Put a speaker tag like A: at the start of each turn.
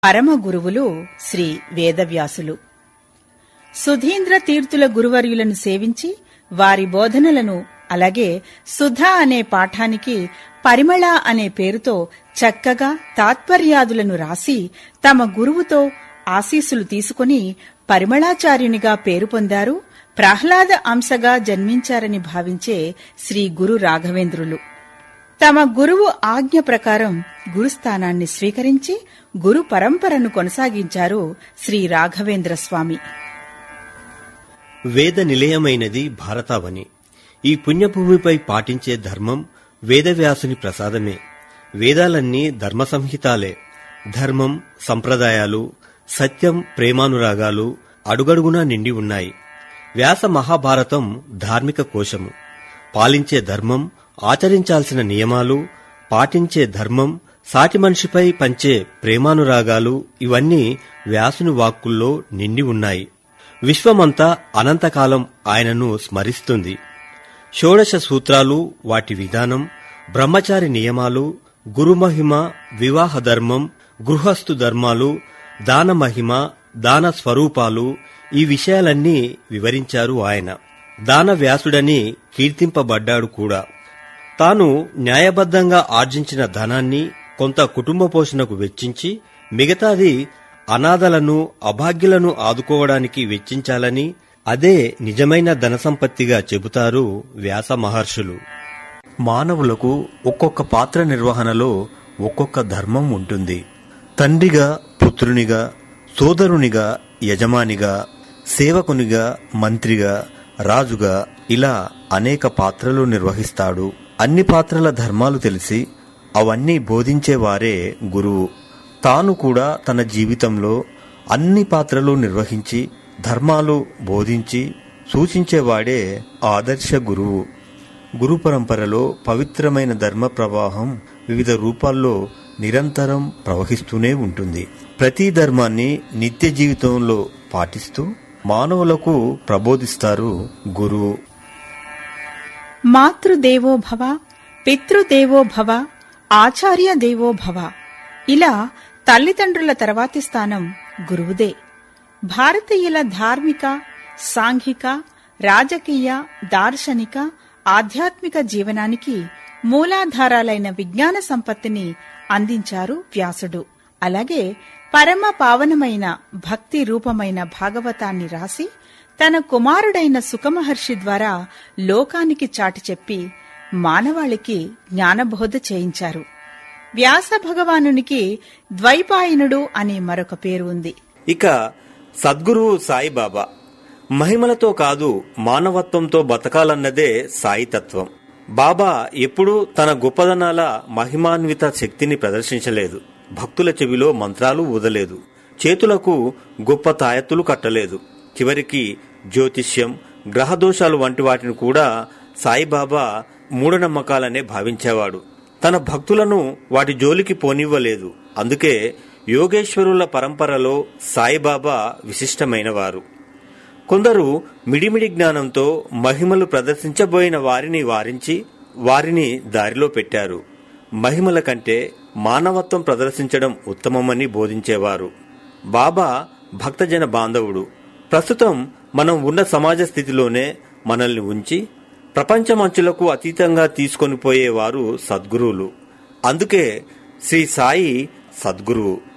A: పరమ గురువులు శ్రీ వేదవ్యాసులు సుధీంద్ర తీర్థుల గురువర్యులను సేవించి వారి బోధనలను అలాగే సుధ అనే పాఠానికి పరిమళ అనే పేరుతో చక్కగా తాత్పర్యాదులను రాసి తమ గురువుతో ఆశీస్సులు తీసుకుని పరిమళాచార్యునిగా పేరు పొందారు ప్రహ్లాద అంశగా జన్మించారని భావించే శ్రీ గురు రాఘవేంద్రులు తమ గురువు ఆజ్ఞ ప్రకారం గురుస్థానాన్ని స్వీకరించి గురు పరంపరను కొనసాగించారు శ్రీ రాఘవేంద్ర స్వామి
B: వేద నిలయమైనది భారతావని ఈ పుణ్యభూమిపై పాటించే ధర్మం వేదవ్యాసుని ప్రసాదమే వేదాలన్నీ ధర్మ సంహితాలే ధర్మం సంప్రదాయాలు సత్యం ప్రేమానురాగాలు అడుగడుగునా నిండి ఉన్నాయి వ్యాస మహాభారతం ధార్మిక కోశము పాలించే ధర్మం ఆచరించాల్సిన నియమాలు పాటించే ధర్మం సాటి మనిషిపై పంచే ప్రేమానురాగాలు ఇవన్నీ వ్యాసుని వాక్కుల్లో నిండి ఉన్నాయి విశ్వమంతా అనంతకాలం ఆయనను స్మరిస్తుంది షోడశ సూత్రాలు వాటి విధానం బ్రహ్మచారి నియమాలు గురుమహిమ వివాహ ధర్మం గృహస్థు ధర్మాలు దాన మహిమ దాన స్వరూపాలు ఈ విషయాలన్నీ వివరించారు ఆయన దాన వ్యాసుడని కీర్తింపబడ్డాడు కూడా తాను న్యాయబద్ధంగా ఆర్జించిన ధనాన్ని కొంత కుటుంబ పోషణకు వెచ్చించి మిగతాది అనాథలను అభాగ్యులను ఆదుకోవడానికి వెచ్చించాలని అదే నిజమైన ధనసంపత్తిగా చెబుతారు వ్యాస మహర్షులు మానవులకు ఒక్కొక్క పాత్ర నిర్వహణలో ఒక్కొక్క ధర్మం ఉంటుంది తండ్రిగా పుత్రునిగా సోదరునిగా యజమానిగా సేవకునిగా మంత్రిగా రాజుగా ఇలా అనేక పాత్రలు నిర్వహిస్తాడు అన్ని పాత్రల ధర్మాలు తెలిసి అవన్నీ బోధించేవారే గురువు తాను కూడా తన జీవితంలో అన్ని పాత్రలు నిర్వహించి ధర్మాలు బోధించి సూచించేవాడే ఆదర్శ గురువు గురు పరంపరలో పవిత్రమైన ధర్మ ప్రవాహం వివిధ రూపాల్లో నిరంతరం ప్రవహిస్తూనే ఉంటుంది ప్రతి ధర్మాన్ని నిత్య జీవితంలో పాటిస్తూ మానవులకు ప్రబోధిస్తారు గురువు
A: మాతృదేవో భవ పితృదేవో భవ ఆచార్య దేవో భవ ఇలా తల్లిదండ్రుల తర్వాతి స్థానం గురువుదే భారతీయుల ధార్మిక సాంఘిక రాజకీయ దార్శనిక ఆధ్యాత్మిక జీవనానికి మూలాధారాలైన విజ్ఞాన సంపత్తిని అందించారు వ్యాసుడు అలాగే పరమ పావనమైన భక్తి రూపమైన భాగవతాన్ని రాసి తన కుమారుడైన సుఖమహర్షి ద్వారా లోకానికి చాటి చెప్పి మానవాళికి జ్ఞానబోధ చేయించారు వ్యాస భగవానునికి ద్వైపాయనుడు అనే మరొక పేరు ఉంది
B: ఇక సద్గురువు సాయిబాబా మహిమలతో కాదు మానవత్వంతో బతకాలన్నదే సాయితత్వం బాబా ఎప్పుడూ తన గొప్పదనాల మహిమాన్విత శక్తిని ప్రదర్శించలేదు భక్తుల చెవిలో మంత్రాలు ఊదలేదు చేతులకు గొప్ప తాయెత్తులు కట్టలేదు చివరికి జ్యోతిష్యం గ్రహదోషాలు వంటి వాటిని కూడా సాయిబాబా మూఢనమ్మకాలనే భావించేవాడు తన భక్తులను వాటి జోలికి పోనివ్వలేదు అందుకే యోగేశ్వరుల పరంపరలో సాయిబాబా విశిష్టమైనవారు కొందరు మిడిమిడి జ్ఞానంతో మహిమలు ప్రదర్శించబోయిన వారిని వారించి వారిని దారిలో పెట్టారు మహిమల కంటే మానవత్వం ప్రదర్శించడం ఉత్తమమని బోధించేవారు బాబా భక్తజన బాంధవుడు ప్రస్తుతం మనం ఉన్న సమాజ స్థితిలోనే మనల్ని ఉంచి ప్రపంచమంచులకు అతీతంగా తీసుకొని పోయేవారు సద్గురువులు అందుకే శ్రీ సాయి సద్గురువు